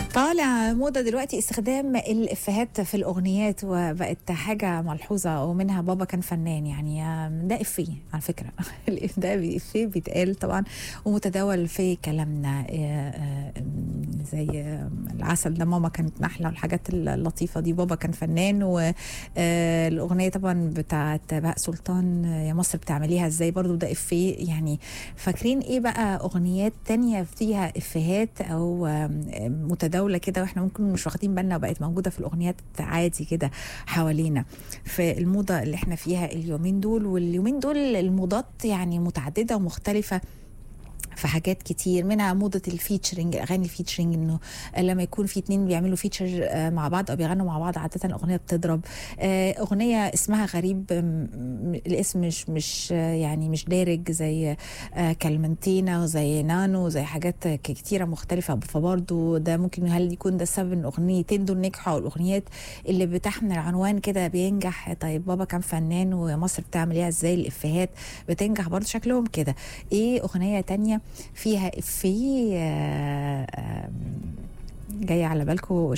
طالع موضة دلوقتي استخدام الإفيهات في الأغنيات وبقت حاجة ملحوظة ومنها بابا كان فنان يعني ده إفيه على فكرة ده إفيه بيتقال طبعا ومتداول في كلامنا زي العسل ده ماما كانت نحلة والحاجات اللطيفة دي بابا كان فنان والأغنية طبعا بتاعت بهاء سلطان يا مصر بتعمليها ازاي برضو ده إفيه يعني فاكرين إيه بقى أغنيات تانية فيها إفيهات أو متداولة متداوله كده واحنا ممكن مش واخدين بالنا وبقت موجوده في الاغنيات عادي كده حوالينا في الموضه اللي احنا فيها اليومين دول واليومين دول الموضات يعني متعدده ومختلفه في حاجات كتير منها موضة الفيتشرنج اغاني الفيتشرنج انه لما يكون في اتنين بيعملوا فيتشر مع بعض او بيغنوا مع بعض عادة الاغنية بتضرب اغنية اسمها غريب الاسم مش مش يعني مش دارج زي كلمنتينا وزي نانو وزي حاجات كتيرة مختلفة فبرضه ده ممكن هل يكون ده السبب ان الاغنيتين دول نجحوا او الاغنيات اللي بتحمل عنوان كده بينجح طيب بابا كان فنان ومصر بتعمل ايه ازاي الافيهات بتنجح برضه شكلهم كده ايه اغنية تانية فيها افيه جاي على بالكم